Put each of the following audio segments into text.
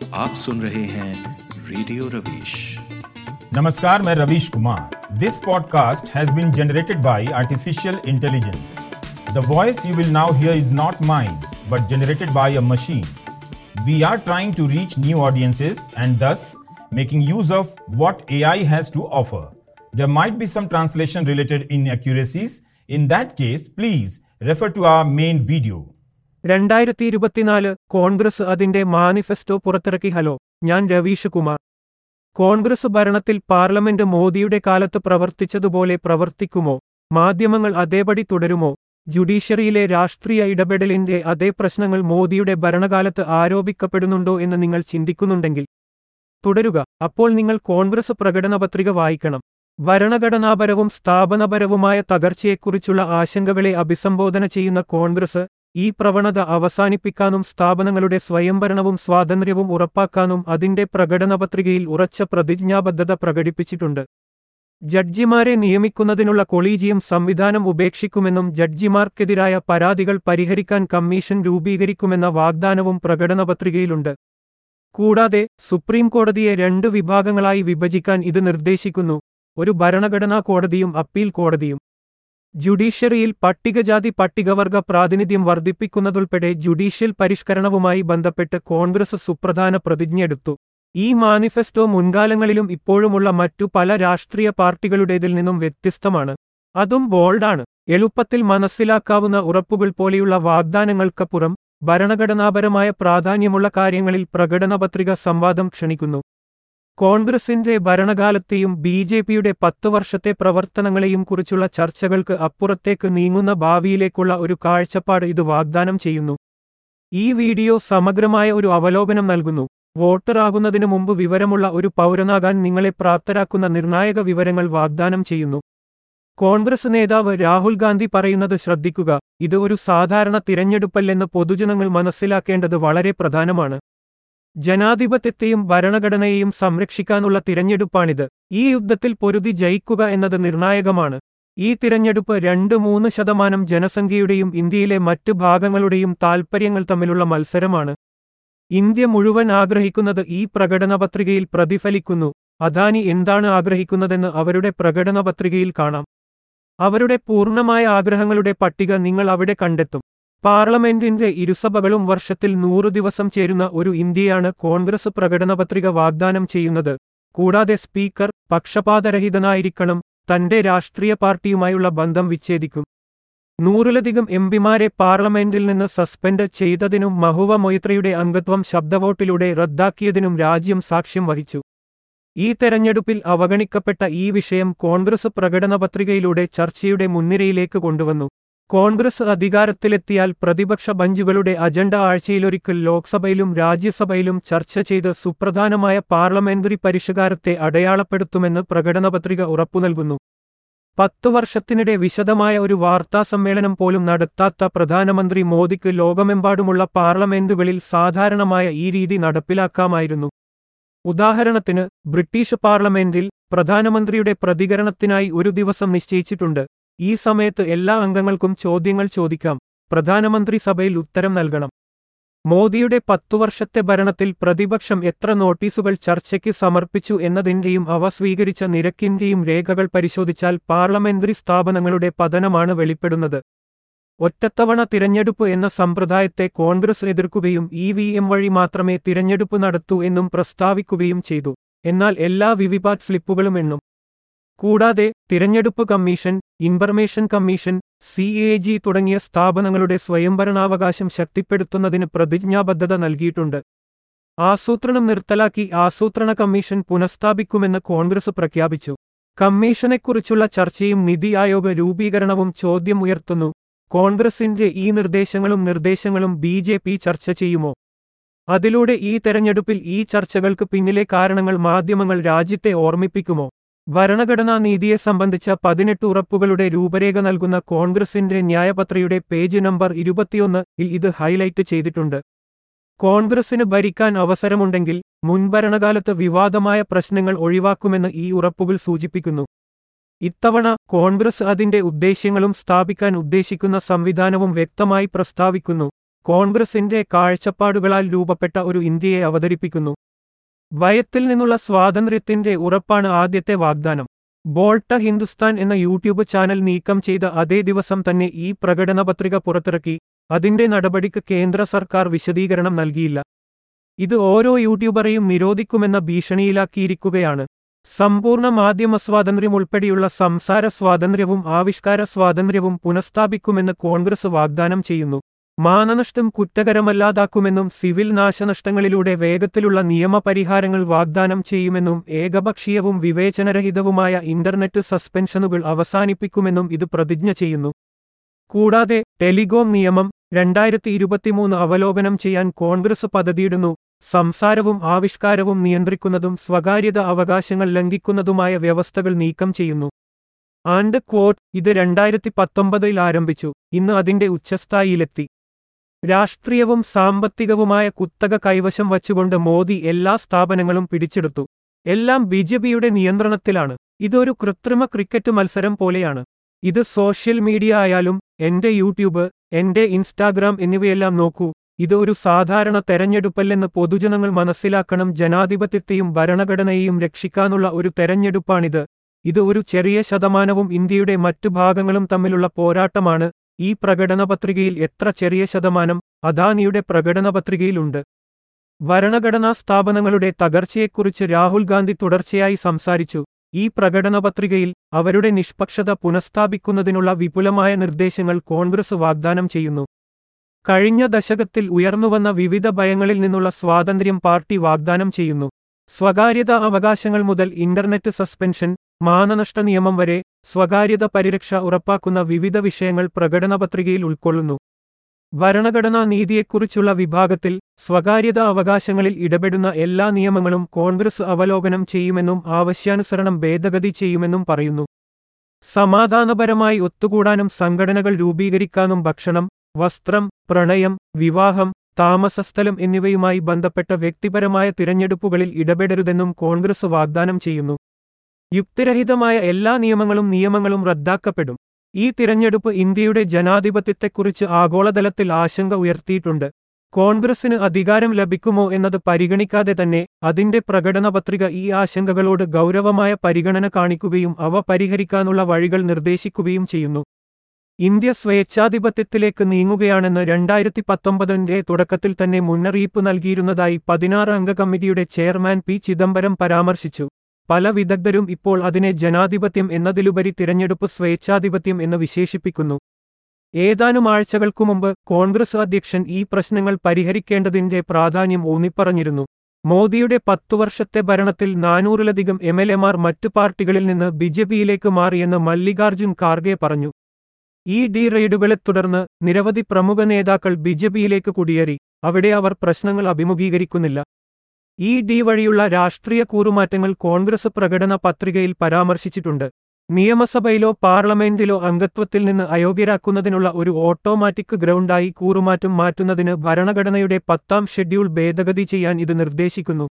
आप सुन रहे हैं रेडियो रवीश नमस्कार मैं Ravish Kumar this podcast has been generated by artificial intelligence the voice you will now hear is not mine but generated by a machine we are trying to reach new audiences and thus making use of what AI has to offer. There might be some translation related inaccuracies. In that case, please refer to our main video. രണ്ടായിരത്തി ഇരുപത്തിനാല് കോൺഗ്രസ് അതിന്റെ manifesto പുറത്തിറക്കി hello ഞാൻ രവീഷ് കുമാർ കോൺഗ്രസ് ഭരണത്തിൽ parliament മോദിയുടെ കാലത്ത് പ്രവർത്തിച്ചതുപോലെ പ്രവർത്തിക്കുമോ മാധ്യമങ്ങൾ അതേപടി തുടരുമോ ജുഡീഷ്യറിയിലെ രാഷ്ട്രീയ ഇടപെടലിന്റെ അതേ പ്രശ്നങ്ങൾ മോദിയുടെ ഭരണകാലത്ത് ആരോപിക്കപ്പെടുന്നുണ്ടോ എന്ന് നിങ്ങൾ ചിന്തിക്കുന്നുണ്ടെങ്കിൽ തുടരുക അപ്പോൾ നിങ്ങൾ കോൺഗ്രസ് പ്രകടനപത്രിക വായിക്കണം ഭരണഘടനാപരവും സ്ഥാപനപരവുമായ തകർച്ചയെക്കുറിച്ചുള്ള ആശങ്കകളെ അഭിസംബോധന ചെയ്യുന്ന കോൺഗ്രസ് ഈ പ്രവണത അവസാനിപ്പിക്കാനും സ്ഥാപനങ്ങളുടെ സ്വയംഭരണവും സ്വാതന്ത്ര്യവും ഉറപ്പാക്കാനും അതിന്റെ പ്രകടനപത്രികയിൽ ഉറച്ച പ്രതിജ്ഞാബദ്ധത പ്രകടിപ്പിച്ചിട്ടുണ്ട് ജഡ്ജിമാരെ നിയമിക്കുന്നതിനുള്ള കൊളീജിയം സംവിധാനം ഉപേക്ഷിക്കുമെന്നും ജഡ്ജിമാർക്കെതിരായ പരാതികൾ പരിഹരിക്കാൻ കമ്മീഷൻ രൂപീകരിക്കുമെന്ന വാഗ്ദാനവും പ്രകടനപത്രികയിലുണ്ട് കൂടാതെ സുപ്രീം കോടതിയെ രണ്ട് വിഭാഗങ്ങളായി വിഭജിക്കാൻ ഇത് നിർദ്ദേശിക്കുന്നു ഒരു ഭരണഘടനാ കോടതിയും അപ്പീൽ കോടതിയും ജുഡീഷ്യറിയിൽ പട്ടികജാതി പട്ടികവർഗ പ്രാതിനിധ്യം വർദ്ധിപ്പിക്കുന്നതുൾപ്പെടെ ജുഡീഷ്യൽ പരിഷ്കരണവുമായി ബന്ധപ്പെട്ട് കോൺഗ്രസ് സുപ്രധാന പ്രതിജ്ഞയെടുത്തു ഈ മാനിഫെസ്റ്റോ മുൻകാലങ്ങളിലും ഇപ്പോഴുമുള്ള മറ്റു പല രാഷ്ട്രീയ പാർട്ടികളുടേതിൽ നിന്നും വ്യത്യസ്തമാണ് അതും ബോൾഡാണ് എളുപ്പത്തിൽ മനസ്സിലാക്കാവുന്ന ഉറപ്പുകൾ പോലെയുള്ള വാഗ്ദാനങ്ങൾക്കപ്പുറം ഭരണഘടനാപരമായ പ്രാധാന്യമുള്ള കാര്യങ്ങളിൽ പ്രകടനപത്രിക സംവാദം ക്ഷണിക്കുന്നു കോൺഗ്രസിന്റെ ഭരണകാലത്തെയും ബി ജെ പിയുടെ പത്തു വർഷത്തെ പ്രവർത്തനങ്ങളെയും കുറിച്ചുള്ള ചർച്ചകൾക്ക് അപ്പുറത്തേക്ക് നീങ്ങുന്ന ഭാവിയിലേക്കുള്ള ഒരു കാഴ്ചപ്പാട് ഇത് വാഗ്ദാനം ചെയ്യുന്നു ഈ വീഡിയോ സമഗ്രമായ ഒരു അവലോകനം നൽകുന്നു വോട്ടറാകുന്നതിനു മുമ്പ് വിവരമുള്ള ഒരു പൗരനാകാൻ നിങ്ങളെ പ്രാപ്തരാക്കുന്ന നിർണായക വിവരങ്ങൾ വാഗ്ദാനം ചെയ്യുന്നു കോൺഗ്രസ് നേതാവ് രാഹുൽ ഗാന്ധി പറയുന്നത് ശ്രദ്ധിക്കുക ഇത് ഒരു സാധാരണ തിരഞ്ഞെടുപ്പല്ലെന്ന് പൊതുജനങ്ങൾ മനസ്സിലാക്കേണ്ടത് വളരെ പ്രധാനമാണ് ജനാധിപത്യത്തെയും ഭരണഘടനയെയും സംരക്ഷിക്കാനുള്ള തിരഞ്ഞെടുപ്പാണിത് ഈ യുദ്ധത്തിൽ പൊരുതി ജയിക്കുക എന്നത് നിർണായകമാണ് ഈ തിരഞ്ഞെടുപ്പ് രണ്ട് മൂന്ന് ശതമാനം ജനസംഖ്യയുടെയും ഇന്ത്യയിലെ മറ്റ് ഭാഗങ്ങളുടെയും താൽപ്പര്യങ്ങൾ തമ്മിലുള്ള മത്സരമാണ് ഇന്ത്യ മുഴുവൻ ആഗ്രഹിക്കുന്നത് ഈ പ്രകടനപത്രികയിൽ പ്രതിഫലിക്കുന്നു അദാനി എന്താണ് ആഗ്രഹിക്കുന്നതെന്ന് അവരുടെ പ്രകടനപത്രികയിൽ കാണാം അവരുടെ പൂർണ്ണമായ ആഗ്രഹങ്ങളുടെ പട്ടിക നിങ്ങൾ അവിടെ കണ്ടെത്തും പാർലമെന്റിന്റെ ഇരുസഭകളും വർഷത്തിൽ നൂറു ദിവസം ചേരുന്ന ഒരു ഇന്ത്യയാണ് കോൺഗ്രസ് പ്രകടനപത്രിക വാഗ്ദാനം ചെയ്യുന്നത് കൂടാതെ സ്പീക്കർ പക്ഷപാതരഹിതനായിരിക്കണം തന്റെ രാഷ്ട്രീയ പാർട്ടിയുമായുള്ള ബന്ധം വിച്ഛേദിക്കും നൂറിലധികം എംപിമാരെ പാർലമെന്റിൽ നിന്ന് സസ്പെൻഡ് ചെയ്തതിനും മഹുവ മൊയ്ത്രയുടെ അംഗത്വം ശബ്ദവോട്ടിലൂടെ റദ്ദാക്കിയതിനും രാജ്യം സാക്ഷ്യം വഹിച്ചു ഈ തെരഞ്ഞെടുപ്പിൽ അവഗണിക്കപ്പെട്ട ഈ വിഷയം കോൺഗ്രസ് പ്രകടനപത്രികയിലൂടെ ചർച്ചയുടെ മുൻനിരയിലേക്ക് കൊണ്ടുവന്നു കോൺഗ്രസ് അധികാരത്തിലെത്തിയാൽ പ്രതിപക്ഷ ബഞ്ചുകളുടെ അജണ്ട ആഴ്ചയിലൊരിക്കൽ ലോക്സഭയിലും രാജ്യസഭയിലും ചർച്ച ചെയ്ത് സുപ്രധാനമായ പാർലമെന്ററി പരിഷ്കാരത്തെ അടയാളപ്പെടുത്തുമെന്ന് പ്രകടനപത്രിക ഉറപ്പുനൽകുന്നു പത്തു വർഷത്തിനിടെ വിശദമായ ഒരു വാർത്താസമ്മേളനം പോലും നടത്താത്ത പ്രധാനമന്ത്രി മോദിക്ക് ലോകമെമ്പാടുമുള്ള പാർലമെന്റുകളിൽ സാധാരണമായ ഈ രീതി നടപ്പിലാക്കാമായിരുന്നു ഉദാഹരണത്തിന് ബ്രിട്ടീഷ് പാർലമെന്റിൽ പ്രധാനമന്ത്രിയുടെ പ്രതികരണത്തിനായി ഒരു ദിവസം നിശ്ചയിച്ചിട്ടുണ്ട് ഈ സമയത്ത് എല്ലാ അംഗങ്ങൾക്കും ചോദ്യങ്ങൾ ചോദിക്കാം പ്രധാനമന്ത്രി സഭയിൽ ഉത്തരം നൽകണം മോദിയുടെ പത്തു വർഷത്തെ ഭരണത്തിൽ പ്രതിപക്ഷം എത്ര നോട്ടീസുകൾ ചർച്ചയ്ക്ക് സമർപ്പിച്ചു എന്നതിന്റെയും അവ സ്വീകരിച്ച നിരക്കിന്റെയും രേഖകൾ പരിശോധിച്ചാൽ പാർലമെന്ററി സ്ഥാപനങ്ങളുടെ പതനമാണ് വെളിപ്പെടുന്നത് ഒറ്റത്തവണ തിരഞ്ഞെടുപ്പ് എന്ന സമ്പ്രദായത്തെ കോൺഗ്രസ് എതിർക്കുകയും ഇ വി എം വഴി മാത്രമേ തിരഞ്ഞെടുപ്പ് നടത്തൂ എന്നും പ്രസ്താവിക്കുകയും ചെയ്തു എന്നാൽ എല്ലാ വിവിപാറ്റ് സ്ലിപ്പുകളും എണ്ണും കൂടാതെ തിരഞ്ഞെടുപ്പ് commission information commission C A G തുടങ്ങിയ സ്ഥാപനങ്ങളുടെ സ്വയംഭരണാവകാശം ശക്തിപ്പെടുത്തുന്നതിന് പ്രതിജ്ഞാബദ്ധത നൽകിയിട്ടുണ്ട് ആസൂത്രണം നിർത്തലാക്കി ആസൂത്രണ കമ്മീഷൻ പുനഃസ്ഥാപിക്കുമെന്ന് കോൺഗ്രസ് പ്രഖ്യാപിച്ചു കമ്മീഷനെക്കുറിച്ചുള്ള ചർച്ചയും നിതി ആയോഗ് രൂപീകരണവും ചോദ്യം ഉയർത്തുന്നു കോൺഗ്രസിന്റെ ഈ നിർദ്ദേശങ്ങളും നിർദ്ദേശങ്ങളും ബി ചർച്ച ചെയ്യുമോ അതിലൂടെ ഈ തെരഞ്ഞെടുപ്പിൽ ഈ ചർച്ചകൾക്ക് പിന്നിലെ കാരണങ്ങൾ മാധ്യമങ്ങൾ രാജ്യത്തെ ഓർമ്മിപ്പിക്കുമോ ഭരണഘടനാ നീതിയെ സംബന്ധിച്ച പതിനെട്ട് ഉറപ്പുകളുടെ രൂപരേഖ നൽകുന്ന കോൺഗ്രസിന്റെ ന്യായപത്രയുടെ പേജ് നമ്പർ ഇരുപത്തിയൊന്ന് ഇൽ ഇത് ഹൈലൈറ്റ് ചെയ്തിട്ടുണ്ട് കോൺഗ്രസിന് ഭരിക്കാൻ അവസരമുണ്ടെങ്കിൽ മുൻഭരണകാലത്ത് വിവാദമായ പ്രശ്നങ്ങൾ ഒഴിവാക്കുമെന്ന് ഈ ഉറപ്പുകൾ സൂചിപ്പിക്കുന്നു ഇത്തവണ കോൺഗ്രസ് അതിന്റെ ഉദ്ദേശ്യങ്ങളും സ്ഥാപിക്കാൻ ഉദ്ദേശിക്കുന്ന സംവിധാനവും വ്യക്തമായി പ്രസ്താവിക്കുന്നു കോൺഗ്രസിന്റെ കാഴ്ചപ്പാടുകളാൽ രൂപപ്പെട്ട ഒരു ഇന്ത്യയെ അവതരിപ്പിക്കുന്നു ഭയത്തിൽ നിന്നുള്ള സ്വാതന്ത്ര്യത്തിന്റെ ഉറപ്പാണ് ആദ്യത്തെ വാഗ്ദാനം ബോൾട്ട ഹിന്ദുസ്ഥാൻ എന്ന യൂട്യൂബ് ചാനൽ നീക്കം ചെയ്ത അതേ ദിവസം തന്നെ ഈ പ്രകടനപത്രിക പുറത്തിറക്കി അതിന്റെ നടപടിക്ക് കേന്ദ്ര സർക്കാർ വിശദീകരണം നൽകിയില്ല ഇത് ഓരോ യൂട്യൂബറെയും നിരോധിക്കുമെന്ന ഭീഷണിയിലാക്കിയിരിക്കുകയാണ് സമ്പൂർണ്ണ മാധ്യമ സ്വാതന്ത്ര്യം ഉൾപ്പെടെയുള്ള സംസാര സ്വാതന്ത്ര്യവും ആവിഷ്കാര സ്വാതന്ത്ര്യവും പുനഃസ്ഥാപിക്കുമെന്ന് കോൺഗ്രസ് വാഗ്ദാനം ചെയ്യുന്നു മാനനഷ്ടം കുറ്റകരമല്ലാതാക്കുമെന്നും സിവിൽ നാശനഷ്ടങ്ങളിലൂടെ വേഗത്തിലുള്ള നിയമപരിഹാരങ്ങൾ വാഗ്ദാനം ചെയ്യുമെന്നും ഏകപക്ഷീയവും വിവേചനരഹിതവുമായ ഇന്റർനെറ്റ് സസ്പെൻഷനുകൾ അവസാനിപ്പിക്കുമെന്നും ഇത് പ്രതിജ്ഞ ചെയ്യുന്നു കൂടാതെ ടെലികോം നിയമം രണ്ടായിരത്തി ഇരുപത്തിമൂന്ന് അവലോകനം ചെയ്യാൻ കോൺഗ്രസ് പദ്ധതിയിടുന്നു സംസാരവും ആവിഷ്കാരവും നിയന്ത്രിക്കുന്നതും സ്വകാര്യത അവകാശങ്ങൾ ലംഘിക്കുന്നതുമായ വ്യവസ്ഥകൾ നീക്കം ചെയ്യുന്നു ആൻഡ് ക്വോട്ട് ഇത് രണ്ടായിരത്തി പത്തൊമ്പതിൽ ആരംഭിച്ചു ഇന്ന് അതിന്റെ ഉച്ചസ്ഥായിയിലെത്തി രാഷ്ട്രീയവും സാമ്പത്തികവുമായ കുത്തക കൈവശം വച്ചുകൊണ്ട് മോദി എല്ലാ സ്ഥാപനങ്ങളും പിടിച്ചെടുത്തു എല്ലാം ബി ജെ പിയുടെ നിയന്ത്രണത്തിലാണ് ഇതൊരു കൃത്രിമ ക്രിക്കറ്റ് മത്സരം പോലെയാണ് ഇത് സോഷ്യൽ മീഡിയ ആയാലും എന്റെ യൂട്യൂബ് എന്റെ ഇൻസ്റ്റാഗ്രാം എന്നിവയെല്ലാം നോക്കൂ ഇത് ഒരു സാധാരണ തെരഞ്ഞെടുപ്പല്ലെന്ന് പൊതുജനങ്ങൾ മനസ്സിലാക്കണം ജനാധിപത്യത്തെയും ഭരണഘടനയെയും രക്ഷിക്കാനുള്ള ഒരു തെരഞ്ഞെടുപ്പാണിത് ഇത് ഒരു ചെറിയ ശതമാനവും ഇന്ത്യയുടെ മറ്റു ഭാഗങ്ങളും തമ്മിലുള്ള പോരാട്ടമാണ് ഈ പ്രകടനപത്രികയിൽ എത്ര ചെറിയ ശതമാനം അദാനിയുടെ പ്രകടനപത്രികയിലുണ്ട് ഭരണഘടനാ സ്ഥാപനങ്ങളുടെ തകർച്ചയെക്കുറിച്ച് രാഹുൽ ഗാന്ധി തുടർച്ചയായി സംസാരിച്ചു ഈ പ്രകടനപത്രികയിൽ അവരുടെ നിഷ്പക്ഷത പുനഃസ്ഥാപിക്കുന്നതിനുള്ള വിപുലമായ നിർദ്ദേശങ്ങൾ കോൺഗ്രസ് വാഗ്ദാനം ചെയ്യുന്നു കഴിഞ്ഞ ദശകത്തിൽ ഉയർന്നുവന്ന വിവിധ ഭയങ്ങളിൽ നിന്നുള്ള സ്വാതന്ത്ര്യം പാർട്ടി വാഗ്ദാനം ചെയ്യുന്നു സ്വകാര്യത അവകാശങ്ങൾ മുതൽ ഇന്റർനെറ്റ് സസ്പെൻഷൻ മാനനഷ്ട നിയമം വരെ സ്വകാര്യത പരിരക്ഷ ഉറപ്പാക്കുന്ന വിവിധ വിഷയങ്ങൾ പ്രകടനപത്രികയിൽ ഉൾക്കൊള്ളുന്നു ഭരണഘടനാ നീതിയെക്കുറിച്ചുള്ള വിഭാഗത്തിൽ സ്വകാര്യത അവകാശങ്ങളിൽ ഇടപെടുന്ന എല്ലാ നിയമങ്ങളും കോൺഗ്രസ് അവലോകനം ചെയ്യുമെന്നും ആവശ്യാനുസരണം ഭേദഗതി ചെയ്യുമെന്നും പറയുന്നു സമാധാനപരമായി ഒത്തുകൂടാനും സംഘടനകൾ രൂപീകരിക്കാനും ഭക്ഷണം വസ്ത്രം പ്രണയം വിവാഹം താമസസ്ഥലം എന്നിവയുമായി ബന്ധപ്പെട്ട വ്യക്തിപരമായ തിരഞ്ഞെടുപ്പുകളിൽ ഇടപെടരുതെന്നും കോൺഗ്രസ് വാഗ്ദാനം ചെയ്യുന്നു യുക്തിരഹിതമായ എല്ലാ നിയമങ്ങളും നിയമങ്ങളും റദ്ദാക്കപ്പെടും ഈ തിരഞ്ഞെടുപ്പ് ഇന്ത്യയുടെ ജനാധിപത്യത്തെക്കുറിച്ച് ആഗോളതലത്തിൽ ആശങ്ക ഉയർത്തിയിട്ടുണ്ട് കോൺഗ്രസിന് അധികാരം ലഭിക്കുമോ എന്നത് പരിഗണിക്കാതെ തന്നെ അതിന്റെ പ്രകടനപത്രിക ഈ ആശങ്കകളോട് ഗൗരവമായ പരിഗണന കാണിക്കുകയും അവ പരിഹരിക്കാനുള്ള വഴികൾ നിർദ്ദേശിക്കുകയും ചെയ്യുന്നു ഇന്ത്യ സ്വേച്ഛാധിപത്യത്തിലേക്ക് നീങ്ങുകയാണെന്ന് രണ്ടായിരത്തി പത്തൊമ്പതിന്റെ തുടക്കത്തിൽ തന്നെ മുന്നറിയിപ്പ് നൽകിയിരുന്നതായി പതിനാറ് അംഗ കമ്മിറ്റിയുടെ ചെയർമാൻ പി ചിദംബരം പരാമർശിച്ചു പല വിദഗ്ധരും ഇപ്പോൾ അതിനെ ജനാധിപത്യം എന്നതിലുപരി തിരഞ്ഞെടുപ്പ് സ്വേച്ഛാധിപത്യം എന്ന് വിശേഷിപ്പിക്കുന്നു ഏതാനും ആഴ്ചകൾക്കു മുമ്പ് കോൺഗ്രസ് അധ്യക്ഷൻ ഈ പ്രശ്നങ്ങൾ പരിഹരിക്കേണ്ടതിന്റെ പ്രാധാന്യം ഊന്നിപ്പറഞ്ഞിരുന്നു മോദിയുടെ പത്തു വർഷത്തെ ഭരണത്തിൽ നാനൂറിലധികം എം എൽ എമാർ മറ്റു പാർട്ടികളിൽ നിന്ന് ബിജെപിയിലേക്ക് മാറിയെന്ന് മല്ലികാർജുൻ ഖാർഗെ പറഞ്ഞു ഈ ഡി റെയ്ഡുകളെ തുടർന്ന് നിരവധി പ്രമുഖ നേതാക്കൾ ബിജെപിയിലേക്ക് കുടിയേറി അവിടെ അവർ പ്രശ്നങ്ങൾ അഭിമുഖീകരിക്കുന്നില്ല ഈ ഡി വഴിയുള്ള രാഷ്ട്രീയ കൂറുമാറ്റങ്ങൾ കോൺഗ്രസ് പ്രകടന പത്രികയിൽ പരാമർശിച്ചിട്ടുണ്ട് നിയമസഭയിലോ പാർലമെന്റിലോ അംഗത്വത്തിൽ നിന്ന് അയോഗ്യരാക്കുന്നതിനുള്ള ഒരു ഓട്ടോമാറ്റിക് ഗ്രൗണ്ടായി കൂറുമാറ്റം മാറ്റുന്നതിന് ഭരണഘടനയുടെ പത്താം ഷെഡ്യൂൾ ഭേദഗതി ചെയ്യാൻ ഇത് നിർദ്ദേശിക്കുന്നു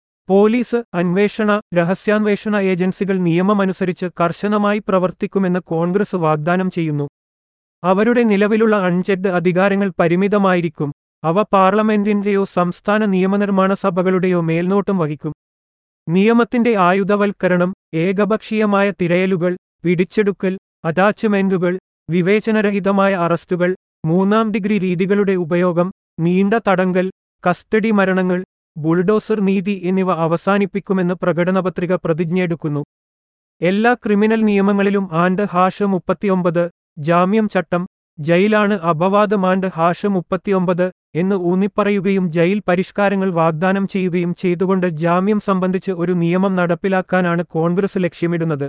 പോലീസ് അന്വേഷണ രഹസ്യാന്വേഷണ ഏജൻസികൾ നിയമമനുസരിച്ച് കർശനമായി പ്രവർത്തിക്കുമെന്ന് കോൺഗ്രസ് വാഗ്ദാനം ചെയ്യുന്നു അവരുടെ നിലവിലുള്ള അൺചെക്ഡ് അധികാരങ്ങൾ പരിമിതമായിരിക്കും അവ പാർലമെന്റിന്റെയോ സംസ്ഥാന നിയമനിർമ്മാണ സഭകളുടെയോ മേൽനോട്ടം വഹിക്കും നിയമത്തിന്റെ ആയുധവൽക്കരണം ഏകപക്ഷീയമായ തിരയലുകൾ പിടിച്ചെടുക്കൽ അറ്റാച്ച്മെന്റുകൾ വിവേചനരഹിതമായ അറസ്റ്റുകൾ മൂന്നാം ഡിഗ്രി രീതികളുടെ ഉപയോഗം നീണ്ട തടങ്കൽ കസ്റ്റഡി മരണങ്ങൾ ബുൾഡോസർ നീതി എന്നിവ അവസാനിപ്പിക്കുമെന്ന് പ്രകടനപത്രിക പ്രതിജ്ഞയെടുക്കുന്നു എല്ലാ ക്രിമിനൽ നിയമങ്ങളിലും ആണ്ട് ഹാഷ് മുപ്പത്തിയൊമ്പത് ജാമ്യം ചട്ടം ജയിലാണ് അപവാദം ആണ്ട് ഹാഷ് മുപ്പത്തിയൊമ്പത് എന്ന് ഊന്നിപ്പറയുകയും ജയിൽ പരിഷ്കാരങ്ങൾ വാഗ്ദാനം ചെയ്യുകയും ചെയ്തുകൊണ്ട് ജാമ്യം സംബന്ധിച്ച് ഒരു നിയമം നടപ്പിലാക്കാനാണ് കോൺഗ്രസ് ലക്ഷ്യമിടുന്നത്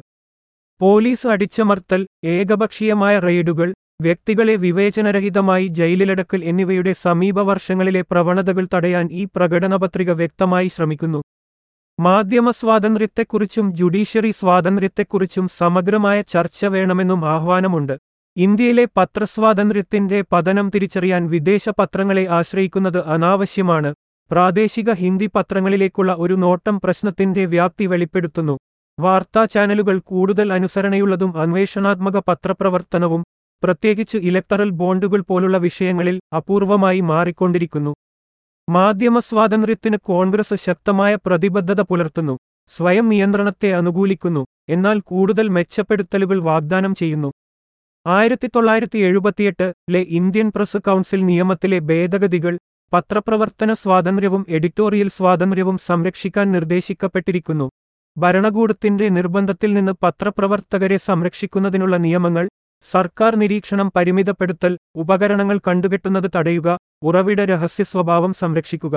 പോലീസ് അടിച്ചമർത്തൽ ഏകപക്ഷീയമായ റെയ്ഡുകൾ വ്യക്തികളെ വിവേചനരഹിതമായി ജയിലിലടക്കൽ എന്നിവയുടെ സമീപ വർഷങ്ങളിലെ പ്രവണതകൾ തടയാൻ ഈ പ്രകടനപത്രിക വ്യക്തമായി ശ്രമിക്കുന്നു മാധ്യമ സ്വാതന്ത്ര്യത്തെക്കുറിച്ചും ജുഡീഷ്യറി സ്വാതന്ത്ര്യത്തെക്കുറിച്ചും സമഗ്രമായ ചർച്ച വേണമെന്നും ആഹ്വാനമുണ്ട് ഇന്ത്യയിലെ പത്രസ്വാതന്ത്ര്യത്തിന്റെ പതനം തിരിച്ചറിയാൻ വിദേശ പത്രങ്ങളെ ആശ്രയിക്കുന്നത് അനാവശ്യമാണ് പ്രാദേശിക ഹിന്ദി പത്രങ്ങളിലേക്കുള്ള ഒരു നോട്ടം പ്രശ്നത്തിന്റെ വ്യാപ്തി വെളിപ്പെടുത്തുന്നു വാർത്താ ചാനലുകൾ കൂടുതൽ അനുസരണയുള്ളതും അന്വേഷണാത്മക പത്രപ്രവർത്തനവും പ്രത്യേകിച്ച് ഇലക്ടറൽ ബോണ്ടുകൾ പോലുള്ള വിഷയങ്ങളിൽ അപൂർവമായി മാറിക്കൊണ്ടിരിക്കുന്നു മാധ്യമ സ്വാതന്ത്ര്യത്തിന് കോൺഗ്രസ് ശക്തമായ പ്രതിബദ്ധത പുലർത്തുന്നു സ്വയം നിയന്ത്രണത്തെ അനുകൂലിക്കുന്നു എന്നാൽ കൂടുതൽ മെച്ചപ്പെടുത്തലുകൾ വാഗ്ദാനം ചെയ്യുന്നു ആയിരത്തി തൊള്ളായിരത്തി എഴുപത്തിയെട്ട് ലെ ഇന്ത്യൻ പ്രസ് കൗൺസിൽ നിയമത്തിലെ ഭേദഗതികൾ പത്രപ്രവർത്തന സ്വാതന്ത്ര്യവും എഡിറ്റോറിയൽ സ്വാതന്ത്ര്യവും സംരക്ഷിക്കാൻ നിർദ്ദേശിക്കപ്പെട്ടിരിക്കുന്നു ഭരണകൂടത്തിന്റെ നിർബന്ധത്തിൽ നിന്ന് പത്രപ്രവർത്തകരെ സംരക്ഷിക്കുന്നതിനുള്ള നിയമങ്ങൾ സർക്കാർ നിരീക്ഷണം പരിമിതപ്പെടുത്തൽ ഉപകരണങ്ങൾ കണ്ടുകെട്ടുന്നത് തടയുക ഉറവിട രഹസ്യ സ്വഭാവം സംരക്ഷിക്കുക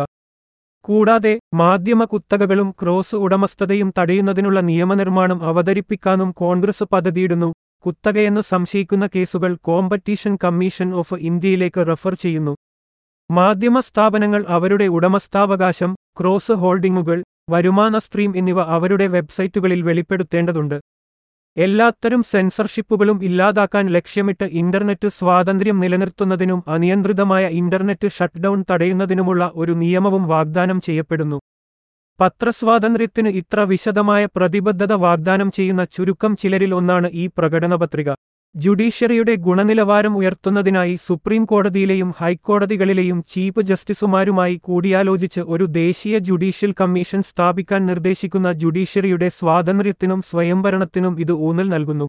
കൂടാതെ മാധ്യമ കുത്തകകളും ക്രോസ് ഉടമസ്ഥതയും തടയുന്നതിനുള്ള നിയമനിർമ്മാണം അവതരിപ്പിക്കാനും കോൺഗ്രസ് പദ്ധതിയിടുന്നു കുത്തകയെന്ന് സംശയിക്കുന്ന കേസുകൾ കോമ്പറ്റീഷൻ കമ്മീഷൻ ഓഫ് ഇന്ത്യയിലേക്ക് റഫർ ചെയ്യുന്നു മാധ്യമ സ്ഥാപനങ്ങൾ അവരുടെ ഉടമസ്ഥാവകാശം ക്രോസ് ഹോൾഡിംഗുകൾ വരുമാന സ്ട്രീം എന്നിവ അവരുടെ വെബ്സൈറ്റുകളിൽ വെളിപ്പെടുത്തേണ്ടതുണ്ട് എല്ലാത്തരം സെൻസർഷിപ്പുകളും ഇല്ലാതാക്കാൻ ലക്ഷ്യമിട്ട് ഇന്റർനെറ്റ് സ്വാതന്ത്ര്യം നിലനിർത്തുന്നതിനും അനിയന്ത്രിതമായ ഇന്റർനെറ്റ് ഷട്ട്ഡൌൺ തടയുന്നതിനുമുള്ള ഒരു നിയമവും വാഗ്ദാനം ചെയ്യപ്പെടുന്നു പത്രസ്വാതന്ത്ര്യത്തിന് ഇത്ര വിശദമായ പ്രതിബദ്ധത വാഗ്ദാനം ചെയ്യുന്ന ചുരുക്കം ചിലരിൽ ഒന്നാണ് ഈ പ്രകടനപത്രിക ജുഡീഷ്യറിയുടെ ഗുണനിലവാരം ഉയർത്തുന്നതിനായി സുപ്രീം കോടതിയിലെയും ഹൈക്കോടതികളിലെയും ചീഫ് ജസ്റ്റിസുമാരുമായി കൂടിയാലോചിച്ച് ഒരു ദേശീയ ജുഡീഷ്യൽ കമ്മീഷൻ സ്ഥാപിക്കാൻ നിർദ്ദേശിക്കുന്ന ജുഡീഷ്യറിയുടെ സ്വാതന്ത്ര്യത്തിനും സ്വയംഭരണത്തിനും ഇത് ഊന്നൽ നൽകുന്നു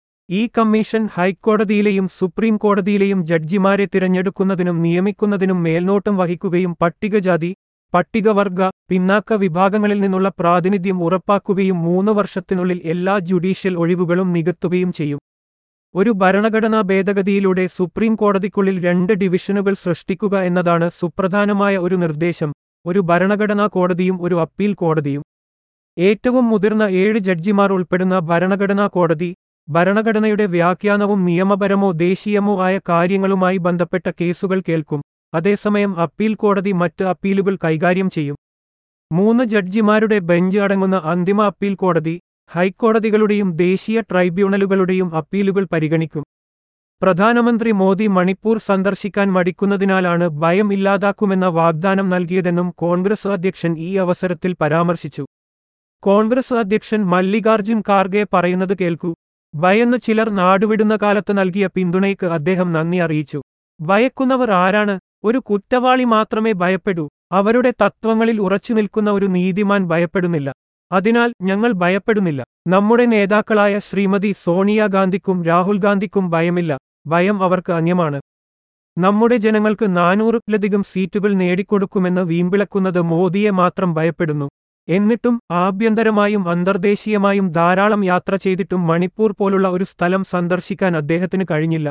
ഈ കമ്മീഷൻ ഹൈക്കോടതിയിലെയും സുപ്രീം കോടതിയിലെയും ജഡ്ജിമാരെ തിരഞ്ഞെടുക്കുന്നതിനും നിയമിക്കുന്നതിനും മേൽനോട്ടം വഹിക്കുകയും പട്ടികജാതി പട്ടികവർഗ പിന്നാക്ക വിഭാഗങ്ങളിൽ നിന്നുള്ള പ്രാതിനിധ്യം ഉറപ്പാക്കുകയും മൂന്ന് വർഷത്തിനുള്ളിൽ എല്ലാ ജുഡീഷ്യൽ ഒഴിവുകളും നികത്തുകയും ചെയ്യും ഒരു ഭരണഘടനാ ഭേദഗതിയിലൂടെ സുപ്രീം കോടതിക്കുള്ളിൽ രണ്ട് ഡിവിഷനുകൾ സൃഷ്ടിക്കുക എന്നതാണ് സുപ്രധാനമായ ഒരു നിർദ്ദേശം ഒരു ഭരണഘടനാ കോടതിയും ഒരു അപ്പീൽ കോടതിയും ഏറ്റവും മുതിർന്ന ഏഴ് ജഡ്ജിമാർ ഉൾപ്പെടുന്ന ഭരണഘടനാ കോടതി ഭരണഘടനയുടെ വ്യാഖ്യാനവും നിയമപരമോ ദേശീയമോ ആയ കാര്യങ്ങളുമായി ബന്ധപ്പെട്ട കേസുകൾ കേൾക്കും അതേസമയം അപ്പീൽ കോടതി മറ്റ് അപ്പീലുകൾ കൈകാര്യം ചെയ്യും മൂന്ന് ജഡ്ജിമാരുടെ ബെഞ്ച് അടങ്ങുന്ന അന്തിമ അപ്പീൽ കോടതി ഹൈക്കോടതികളുടെയും ദേശീയ ട്രൈബ്യൂണലുകളുടെയും അപ്പീലുകൾ പരിഗണിക്കും പ്രധാനമന്ത്രി മോദി മണിപ്പൂർ സന്ദർശിക്കാൻ മടിക്കുന്നതിനാലാണ് ഭയം ഇല്ലാതാക്കുമെന്ന വാഗ്ദാനം നൽകിയതെന്നും കോൺഗ്രസ് അധ്യക്ഷൻ ഈ അവസരത്തിൽ പരാമർശിച്ചു കോൺഗ്രസ് അധ്യക്ഷൻ മല്ലികാർജുൻ ഖാർഗെ പറയുന്നത് കേൾക്കൂ ഭയന്ന് ചിലർ നാടുവിടുന്ന കാലത്ത് നൽകിയ പിന്തുണയ്ക്ക് അദ്ദേഹം നന്ദി അറിയിച്ചു ഭയക്കുന്നവർ ആരാണ് ഒരു കുറ്റവാളി മാത്രമേ ഭയപ്പെടൂ അവരുടെ തത്വങ്ങളിൽ ഉറച്ചു നിൽക്കുന്ന ഒരു നീതിമാൻ ഭയപ്പെടുന്നില്ല അതിനാൽ ഞങ്ങൾ ഭയപ്പെടുന്നില്ല നമ്മുടെ നേതാക്കളായ ശ്രീമതി സോണിയാഗാന്ധിക്കും രാഹുൽ ഗാന്ധിക്കും ഭയമില്ല ഭയം അവർക്ക് അന്യമാണ് നമ്മുടെ ജനങ്ങൾക്ക് നാനൂറിലധികം സീറ്റുകൾ നേടിക്കൊടുക്കുമെന്ന് വീമ്പിളക്കുന്നത് മോദിയെ മാത്രം ഭയപ്പെടുന്നു എന്നിട്ടും ആഭ്യന്തരമായും അന്തർദേശീയമായും ധാരാളം യാത്ര ചെയ്തിട്ടും മണിപ്പൂർ പോലുള്ള ഒരു സ്ഥലം സന്ദർശിക്കാൻ അദ്ദേഹത്തിന് കഴിഞ്ഞില്ല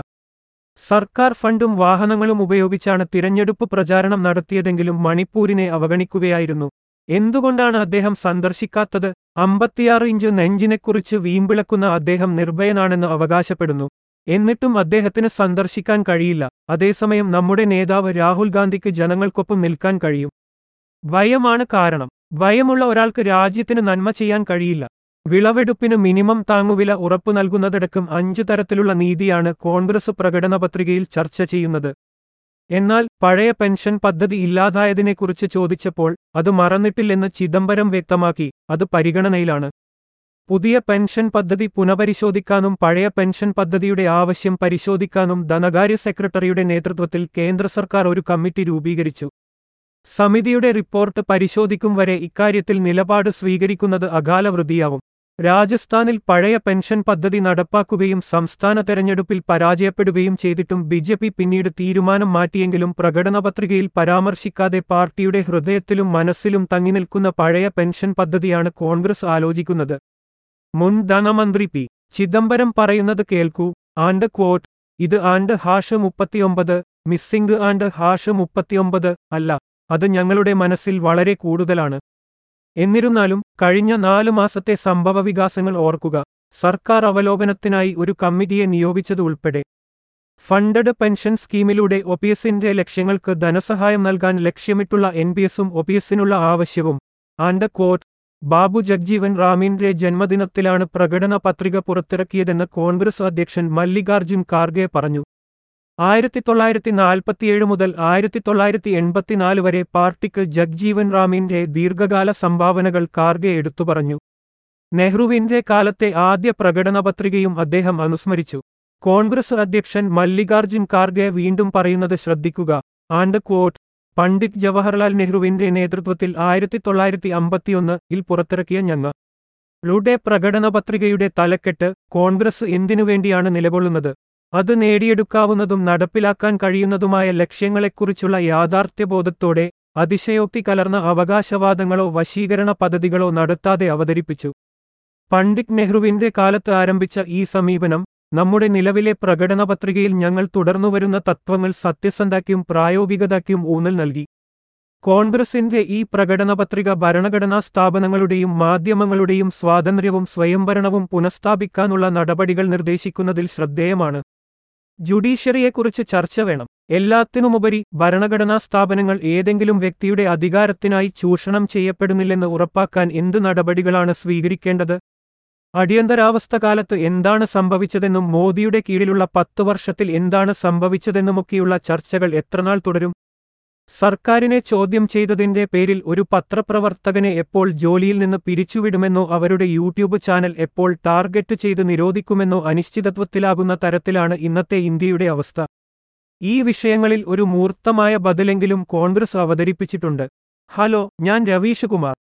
സർക്കാർ ഫണ്ടും വാഹനങ്ങളും ഉപയോഗിച്ചാണ് തിരഞ്ഞെടുപ്പ് പ്രചാരണം നടത്തിയതെങ്കിലും മണിപ്പൂരിനെ അവഗണിക്കുകയായിരുന്നു എന്തുകൊണ്ടാണ് അദ്ദേഹം സന്ദർശിക്കാത്തത് അമ്പത്തിയാറ് ഇഞ്ച് നെഞ്ചിനെക്കുറിച്ച് വീമ്പിളക്കുന്ന അദ്ദേഹം നിർഭയനാണെന്ന് അവകാശപ്പെടുന്നു എന്നിട്ടും അദ്ദേഹത്തിന് സന്ദർശിക്കാൻ കഴിയില്ല അതേസമയം നമ്മുടെ നേതാവ് രാഹുൽ ഗാന്ധിക്ക് ജനങ്ങൾക്കൊപ്പം നിൽക്കാൻ കഴിയും ഭയമാണ് കാരണം ഭയമുള്ള ഒരാൾക്ക് രാജ്യത്തിന് നന്മ ചെയ്യാൻ കഴിയില്ല വിളവെടുപ്പിന് മിനിമം താങ്ങുവില ഉറപ്പു നൽകുന്നതടക്കം അഞ്ചു തരത്തിലുള്ള നീതിയാണ് കോൺഗ്രസ് പ്രകടനപത്രികയിൽ ചർച്ച ചെയ്യുന്നത് എന്നാൽ പഴയ പെൻഷൻ പദ്ധതി ഇല്ലാതായതിനെക്കുറിച്ച് ചോദിച്ചപ്പോൾ അത് മറന്നിട്ടില്ലെന്ന് ചിദംബരം വ്യക്തമാക്കി അത് പരിഗണനയിലാണ് പുതിയ പെൻഷൻ പദ്ധതി പുനഃപരിശോധിക്കാനും പഴയ പെൻഷൻ പദ്ധതിയുടെ ആവശ്യം പരിശോധിക്കാനും ധനകാര്യ സെക്രട്ടറിയുടെ നേതൃത്വത്തിൽ കേന്ദ്ര സർക്കാർ ഒരു കമ്മിറ്റി രൂപീകരിച്ചു സമിതിയുടെ റിപ്പോർട്ട് പരിശോധിക്കും വരെ ഇക്കാര്യത്തിൽ നിലപാട് സ്വീകരിക്കുന്നത് അകാലവൃതിയാവും രാജസ്ഥാനിൽ പഴയ പെൻഷൻ പദ്ധതി നടപ്പാക്കുകയും സംസ്ഥാന തെരഞ്ഞെടുപ്പിൽ പരാജയപ്പെടുകയും ചെയ്തിട്ടും ബിജെപി പിന്നീട് തീരുമാനം മാറ്റിയെങ്കിലും പ്രകടനപത്രികയിൽ പരാമർശിക്കാതെ പാർട്ടിയുടെ ഹൃദയത്തിലും മനസ്സിലും തങ്ങിനിൽക്കുന്ന പഴയ പെൻഷൻ പദ്ധതിയാണ് കോൺഗ്രസ് ആലോചിക്കുന്നത് മുൻ ധനമന്ത്രി പി ചിദംബരം പറയുന്നത് കേൾക്കൂ ആൻഡ് ക്വോട്ട് ഇത് ആൻഡ് ഹാഷ് മുപ്പത്തിയൊമ്പത് മിസ്സിംഗ് ആൻഡ് ഹാഷ് മുപ്പത്തിയൊമ്പത് അല്ല അത് ഞങ്ങളുടെ മനസ്സിൽ വളരെ കൂടുതലാണ് എന്നിരുന്നാലും കഴിഞ്ഞ നാലു മാസത്തെ സംഭവവികാസങ്ങൾ ഓർക്കുക സർക്കാർ അവലോകനത്തിനായി ഒരു കമ്മിറ്റിയെ നിയോഗിച്ചത് ഉൾപ്പെടെ ഫണ്ടഡ് പെൻഷൻ സ്കീമിലൂടെ ഒപിഎസിന്റെ ലക്ഷ്യങ്ങൾക്ക് ധനസഹായം നൽകാൻ ലക്ഷ്യമിട്ടുള്ള എൻ പി എസും ഒപിഎസിനുള്ള ആവശ്യവും ആൻഡ് കോട്ട് ബാബു ജഗ്ജീവൻ റാമിന്റെ ജന്മദിനത്തിലാണ് പ്രകടന പത്രിക പുറത്തിറക്കിയതെന്ന് കോൺഗ്രസ് അധ്യക്ഷൻ മല്ലികാർജുൻ ഖാർഗെ പറഞ്ഞു ആയിരത്തി തൊള്ളായിരത്തി നാൽപ്പത്തിയേഴ് മുതൽ ആയിരത്തി തൊള്ളായിരത്തി എൺപത്തിനാല് വരെ പാർട്ടിക്ക് ജഗ്ജീവൻ റാമിന്റെ ദീർഘകാല സംഭാവനകൾ ഖാർഗെ എടുത്തു പറഞ്ഞു നെഹ്റുവിന്റെ കാലത്തെ ആദ്യ പ്രകടന പത്രികയും അദ്ദേഹം അനുസ്മരിച്ചു കോൺഗ്രസ് അധ്യക്ഷൻ മല്ലികാർജുൻ ഖാർഗെ വീണ്ടും പറയുന്നത് ശ്രദ്ധിക്കുക ആൻഡ് ക്വോട്ട് പണ്ഡിറ്റ് ജവഹർലാൽ നെഹ്റുവിന്റെ നേതൃത്വത്തിൽ ആയിരത്തി തൊള്ളായിരത്തി അമ്പത്തിയൊന്ന് ഇൽ പുറത്തിറക്കിയ ഞങ്ങ ളുടെ പ്രകടന പത്രികയുടെ തലക്കെട്ട് കോൺഗ്രസ് എന്തിനുവേണ്ടിയാണ് നിലകൊള്ളുന്നത് അത് നേടിയെടുക്കാവുന്നതും നടപ്പിലാക്കാൻ കഴിയുന്നതുമായ ലക്ഷ്യങ്ങളെക്കുറിച്ചുള്ള യാഥാർത്ഥ്യബോധത്തോടെ അതിശയോക്തി കലർന്ന അവകാശവാദങ്ങളോ വശീകരണ പദ്ധതികളോ നടത്താതെ അവതരിപ്പിച്ചു പണ്ഡിറ്റ് നെഹ്റുവിന്റെ കാലത്ത് ആരംഭിച്ച ഈ സമീപനം നമ്മുടെ നിലവിലെ പ്രകടന പത്രികയിൽ ഞങ്ങൾ തുടർന്നുവരുന്ന തത്വങ്ങൾ സത്യസന്ധയ്ക്കും പ്രായോഗികതയ്ക്കും ഊന്നൽ നൽകി കോൺഗ്രസിന്റെ ഈ പ്രകടന പത്രിക ഭരണഘടനാ സ്ഥാപനങ്ങളുടെയും മാധ്യമങ്ങളുടെയും സ്വാതന്ത്ര്യവും സ്വയംഭരണവും പുനഃസ്ഥാപിക്കാനുള്ള നടപടികൾ നിർദ്ദേശിക്കുന്നതിൽ ശ്രദ്ധേയമാണ് ജുഡീഷ്യറിയെക്കുറിച്ച് ചർച്ച വേണം എല്ലാത്തിനുമുപരി ഭരണഘടനാ സ്ഥാപനങ്ങൾ ഏതെങ്കിലും വ്യക്തിയുടെ അധികാരത്തിനായി ചൂഷണം ചെയ്യപ്പെടുന്നില്ലെന്ന് ഉറപ്പാക്കാൻ എന്ത് നടപടികളാണ് സ്വീകരിക്കേണ്ടത് അടിയന്തരാവസ്ഥ കാലത്ത് എന്താണ് സംഭവിച്ചതെന്നും മോദിയുടെ കീഴിലുള്ള പത്തു വർഷത്തിൽ എന്താണ് സംഭവിച്ചതെന്നുമൊക്കെയുള്ള ചർച്ചകൾ എത്രനാൾ തുടരും സർക്കാരിനെ ചോദ്യം ചെയ്തതിന്റെ പേരിൽ ഒരു പത്രപ്രവർത്തകനെ എപ്പോൾ ജോലിയിൽ നിന്ന് പിരിച്ചുവിടുമെന്നോ അവരുടെ യൂട്യൂബ് ചാനൽ എപ്പോൾ ടാർഗറ്റ് ചെയ്ത് നിരോധിക്കുമെന്നോ അനിശ്ചിതത്വത്തിലാകുന്ന തരത്തിലാണ് ഇന്നത്തെ ഇന്ത്യയുടെ അവസ്ഥ ഈ വിഷയങ്ങളിൽ ഒരു മൂർത്തമായ ബദലെങ്കിലും കോൺഗ്രസ് അവതരിപ്പിച്ചിട്ടുണ്ട് ഹലോ ഞാൻ രവീഷ് കുമാർ